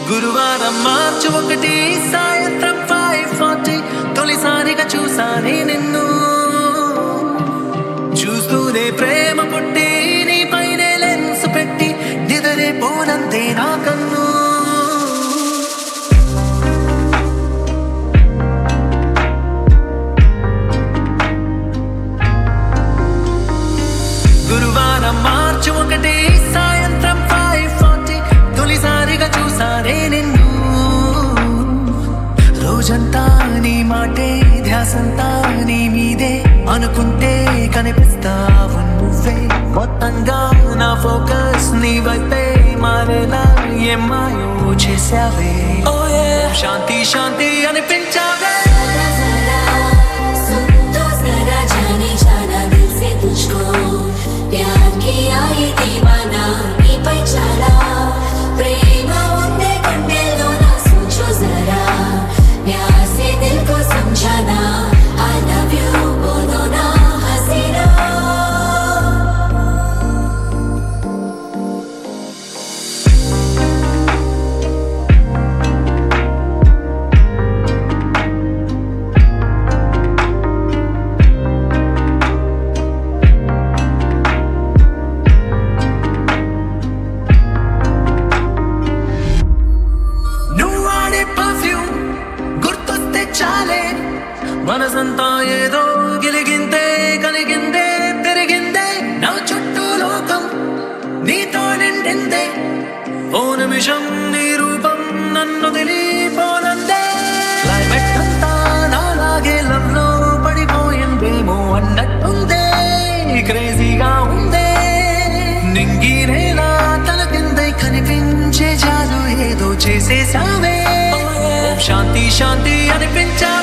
గురువారం మార్చి ఒకటి సాయంత్రం ఫైవ్ ఫార్టీ తొలిసారిగా చూసానే నిన్ను చూస్తూనే ప్రేమ పుట్టి నీ పైనే లెన్స్ పెట్టి నిదరే పోనంతే నా కన్ను గురువారం మార్చి ఒకటి సాయంత్రం ఫైవ్ ఫార్టీ తొలిసారిగా చూసానే నిన్ను రోజంతా నీ మాటే ధ్యాసంతా నీ మీదే అనుకుంటే కనిపిస్తావు నువ్వే మొత్తంగా నా ఫోకస్ నీ వైపే మారేలా ఏం మాయో చేసావే ఓ శాంతి శాంతి అనిపించావే जरा जरा सुन तो जरा जाने जाना दिल से तुझको प्यार किया ये दीवाना నీ పై చాలా ప్రేమ ఉందే గుండెల్లో నా सोचो जरा प्यार से दिल को समझाना I love you बोलो ना हसीना నువ్వు వాడే పర్ఫ్యూమ్ గుర్తొస్తే చాలే మనసంతా ఏదో గిలిగిందే కలిగిందే పెరిగిందే నా చుట్టూ లోకం నీతో నిండిందే ఓ నిమిషం నీ రూపం నన్ను తెలియపోనందే క్లైమేట్ అంతా నాలాగే లవ్లో పడిపోయిందేమో అన్నట్టుందే క్రేజీగా ఉందే నింగిరేలా తల కిందే కనిపించే జాదు ఏదో చేసేసావే ఓం శాంతి శాంతి అనిపించా